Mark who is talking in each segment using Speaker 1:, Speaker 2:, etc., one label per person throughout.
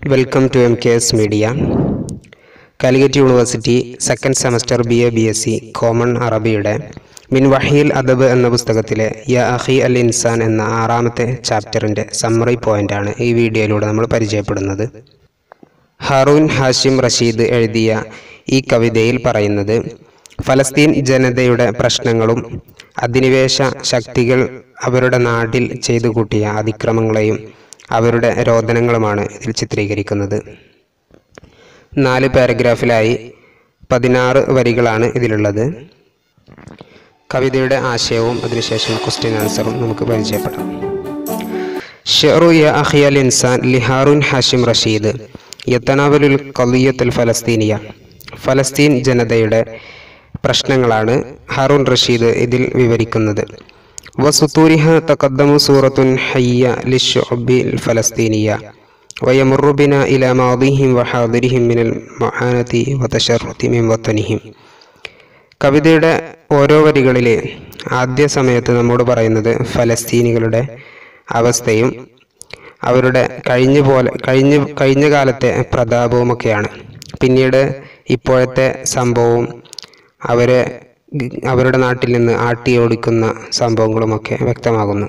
Speaker 1: welcome to M K S media Calicut university second semester B A B S C common അറബിയുടെ മിൻ വഹീൽ അദബ് എന്ന പുസ്തകത്തിലെ യ അഹി അൽ ഇൻസാൻ എന്ന ആറാമത്തെ ചാപ്റ്ററിൻ്റെ സമ്മറി പോയിൻ്റാണ് ഈ വീഡിയോയിലൂടെ നമ്മൾ പരിചയപ്പെടുന്നത് ഹാറൂൻ ഹാഷിം റഷീദ് എഴുതിയ ഈ കവിതയിൽ പറയുന്നത് ഫലസ്തീൻ ജനതയുടെ പ്രശ്നങ്ങളും അധിനിവേശ ശക്തികൾ അവരുടെ നാട്ടിൽ ചെയ്തു കൂട്ടിയ അതിക്രമങ്ങളെയും അവരുടെ രോദനങ്ങളുമാണ് ഇതിൽ ചിത്രീകരിക്കുന്നത് നാല് പാരഗ്രാഫിലായി പതിനാറ് വരികളാണ് ഇതിലുള്ളത് കവിതയുടെ ആശയവും അതിനുശേഷം ക്വസ്റ്റ്യൻ ആൻസറും നമുക്ക് പരിചയപ്പെടാം ഷെറു യ അഹിയൽ ഇൻസാൻ ലിഹാറുൻ ഹാഷിം റഷീദ് യത്തനാവലുൽ കലിയത്തുൽ ഫലസ്തീനിയ ഫലസ്തീൻ ജനതയുടെ പ്രശ്നങ്ങളാണ് ഹാറൂൺ റഷീദ് ഇതിൽ വിവരിക്കുന്നത് വസുത്തൂരിഹ തഖദ്ദമു സൂറത്തുൻ ഹയ്യ ലിഷുഅബിൽ ഫലസ്തീനിയ ويمر بنا إلى ماضيهم وحاضرهم من المعانة وتشرد من وطنهم കവിതയുടെ ഓരോ വരികളിലെ ആദ്യ സമയത്ത് നമ്മോട് പറയുന്നത് ഫലസ്തീനികളുടെ അവസ്ഥയും അവരുടെ കഴിഞ്ഞ പോലെ കഴിഞ്ഞ കഴിഞ്ഞ കാലത്തെ പ്രതാപവുമൊക്കെയാണ് പിന്നീട് ഇപ്പോഴത്തെ സംഭവവും അവരെ അവരുടെ നാട്ടിൽ നിന്ന് ആട്ടി ഓടിക്കുന്ന സംഭവങ്ങളുമൊക്കെ വ്യക്തമാകുന്നു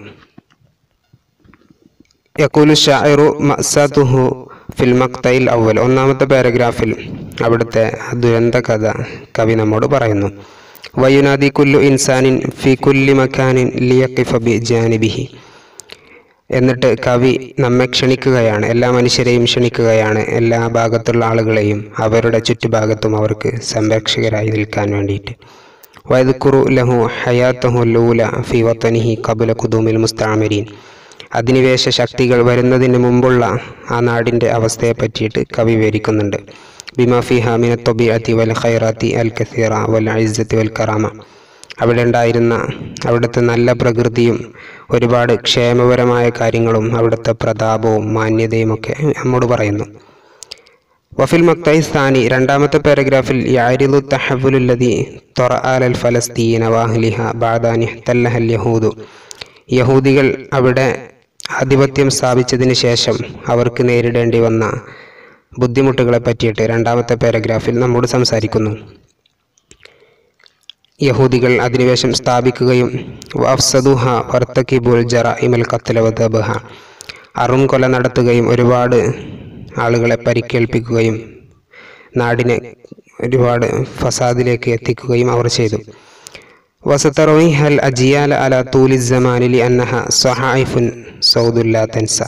Speaker 1: യക്കൂലു ഷായറു മസാത്തുഹു ഫിൽ മക്തയിൽ അവൽ ഒന്നാമത്തെ പാരഗ്രാഫിൽ അവിടുത്തെ ദുരന്ത കഥ കവി നമ്മോട് പറയുന്നു വയുനാദി കുല്ലു ഇൻസാനിൻ ഫി കുല്ലി മക്കാനിൻ ലിയക്കിഫ ബി ജാനിബിഹി എന്നിട്ട് കവി നമ്മെ ക്ഷണിക്കുകയാണ് എല്ലാ മനുഷ്യരെയും ക്ഷണിക്കുകയാണ് എല്ലാ ഭാഗത്തുള്ള ആളുകളെയും അവരുടെ ചുറ്റുഭാഗത്തും അവർക്ക് സംരക്ഷകരായി നിൽക്കാൻ വേണ്ടിയിട്ട് വയതുക്കുറു ലഹു ഹയാത്തഹു ലൂല ഫി വത്തനിഹി കബുല കുദൂമിൽ മുസ്താമരീൻ അധിനിവേശ ശക്തികൾ വരുന്നതിന് മുമ്പുള്ള ആ നാടിൻ്റെ അവസ്ഥയെ പറ്റിയിട്ട് കവി വിവരിക്കുന്നുണ്ട് ബിമാഫി ഹാമിന തൊബിഅത്തി വൽ ഖൈറാത്തി അൽ കസീറ വൽ ഐസത്തി വൽ കറാമ അവിടെ ഉണ്ടായിരുന്ന അവിടുത്തെ നല്ല പ്രകൃതിയും ഒരുപാട് ക്ഷേമപരമായ കാര്യങ്ങളും അവിടുത്തെ പ്രതാപവും മാന്യതയും ഒക്കെ നമ്മോട് പറയുന്നു വഫിൽ മക്തൈ സ്ഥാനി രണ്ടാമത്തെ പാരഗ്രാഫിൽ യാരിലു തഹബുലുല്ലതി തൊറ അൽ ഫലസ്തീന വാഹ്ലിഹ ബാദാനി തല്ലഹൽ യഹൂദു യഹൂദികൾ അവിടെ ആധിപത്യം സ്ഥാപിച്ചതിന് ശേഷം അവർക്ക് നേരിടേണ്ടി വന്ന ബുദ്ധിമുട്ടുകളെ പറ്റിയിട്ട് രണ്ടാമത്തെ പാരഗ്രാഫിൽ നമ്മോട് സംസാരിക്കുന്നു യഹൂദികൾ അധിനിവേശം സ്ഥാപിക്കുകയും വഫ്സദുഹ വർത്തക്കിബുൽ ജറ ഇമൽ കത്തലവദബഹ അറും കൊല നടത്തുകയും ഒരുപാട് ആളുകളെ പരിക്കേൽപ്പിക്കുകയും നാടിനെ ഒരുപാട് ഫസാദിലേക്ക് എത്തിക്കുകയും അവർ ചെയ്തു وسترويها الأجيال على طول الزمان لأنها صحائف سود لا تنسى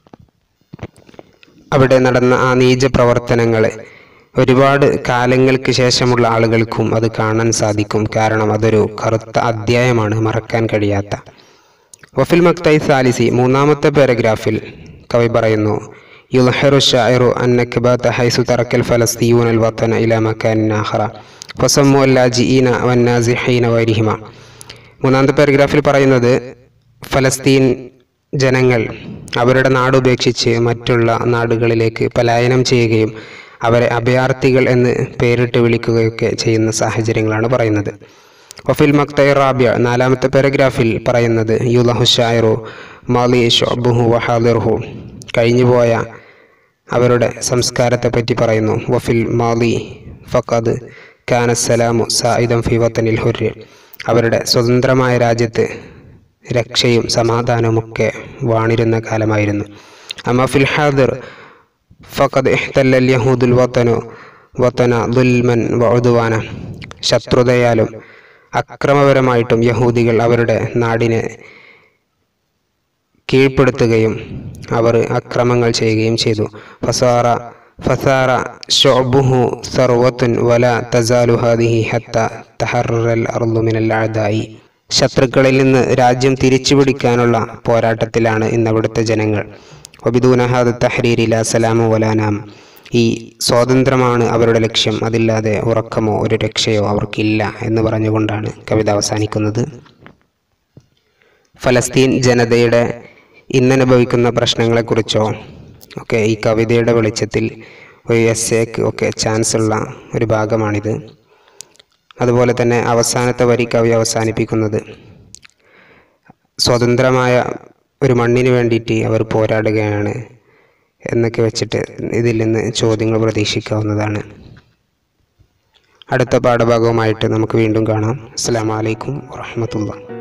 Speaker 1: അവിടെ നടന്ന ആ നീച പ്രവർത്തനങ്ങൾ ഒരുപാട് കാലങ്ങൾക്ക് ശേഷമുള്ള ആളുകൾക്കും അത് കാണാൻ സാധിക്കും കാരണം അതൊരു കറുത്ത അധ്യായമാണ് മറക്കാൻ കഴിയാത്ത വഫിൽ മക്തൈ സാലിസി മൂന്നാമത്തെ പാരഗ്രാഫിൽ കവി പറയുന്നു യുൽഹറു ഷായറു അന്നക്കിബാത്ത ഹൈസു തറക്കൽ ഫലസ്തീൻ അൽ വത്തന ഇല മക്കാൻ ആഹറ ഫസമ്മു അല്ലാജിഈന വന്നാസിഹീന വൈരിഹിമ മൂന്നാമത്തെ പാരഗ്രാഫിൽ പറയുന്നത് ഫലസ്തീൻ ജനങ്ങൾ അവരുടെ നാട് ഉപേക്ഷിച്ച് മറ്റുള്ള നാടുകളിലേക്ക് പലായനം ചെയ്യുകയും അവരെ അഭയാർത്ഥികൾ എന്ന് പേരിട്ട് വിളിക്കുകയൊക്കെ ചെയ്യുന്ന സാഹചര്യങ്ങളാണ് പറയുന്നത് വഫിൽ മക്തൈ റാബിയ നാലാമത്തെ പാരഗ്രാഫിൽ പറയുന്നത് യുലഹു ഷായറു മാലി ഷൊബുഹു വഹാദിർഹു കഴിഞ്ഞുപോയ അവരുടെ സംസ്കാരത്തെ പറ്റി പറയുന്നു വഫിൽ മാലി ഫഖദ് കാനസലാമു സായിദം ഫി വത്തനിൽ ഹുര് അവരുടെ സ്വതന്ത്രമായ രാജ്യത്ത് രക്ഷയും സമാധാനവുമൊക്കെ വാണിരുന്ന കാലമായിരുന്നു അമ്മ ഫിൽ ഹാദിർ ഫഖദ് ഇഹ്തല്ലൽ യഹൂദുൽ വത്തനു വത്തന ദുൽമൻ വഉദുവാന ശത്രുതയാലും അക്രമപരമായിട്ടും യഹൂദികൾ അവരുടെ നാടിനെ കീഴ്പ്പെടുത്തുകയും അവർ അക്രമങ്ങൾ ചെയ്യുകയും ചെയ്തു ഫസാറ ഫസാറ ഷൊബുഹു സർവത്തുൻ വല തസാലു ഹാദിഹി ഹത്ത തഹറൽ അർദു മിനൽ അഅദായി ശത്രുക്കളിൽ നിന്ന് രാജ്യം തിരിച്ചുപിടിക്കാനുള്ള പോരാട്ടത്തിലാണ് ഇന്ന് അവിടുത്തെ ജനങ്ങൾ ഒബിദൂനഹാദ് തഹരീരി ലാ സലാമു വലാനാം ഈ സ്വാതന്ത്ര്യമാണ് അവരുടെ ലക്ഷ്യം അതില്ലാതെ ഉറക്കമോ ഒരു രക്ഷയോ അവർക്കില്ല എന്ന് പറഞ്ഞുകൊണ്ടാണ് കവിത അവസാനിക്കുന്നത് ഫലസ്തീൻ ജനതയുടെ ഇന്നനുഭവിക്കുന്ന പ്രശ്നങ്ങളെക്കുറിച്ചോ ഒക്കെ ഈ കവിതയുടെ വെളിച്ചത്തിൽ ഒരു എസ് എക്ക് ഒക്കെ ചാൻസ് ഉള്ള ഒരു ഭാഗമാണിത് അതുപോലെ തന്നെ അവസാനത്തെ വരി കവി അവസാനിപ്പിക്കുന്നത് സ്വതന്ത്രമായ ഒരു മണ്ണിന് വേണ്ടിയിട്ട് അവർ പോരാടുകയാണ് എന്നൊക്കെ വെച്ചിട്ട് ഇതിൽ നിന്ന് ചോദ്യങ്ങൾ പ്രതീക്ഷിക്കാവുന്നതാണ് അടുത്ത പാഠഭാഗവുമായിട്ട് നമുക്ക് വീണ്ടും കാണാം അസ്സാം വലൈക്കും വാഹമത്തുള്ള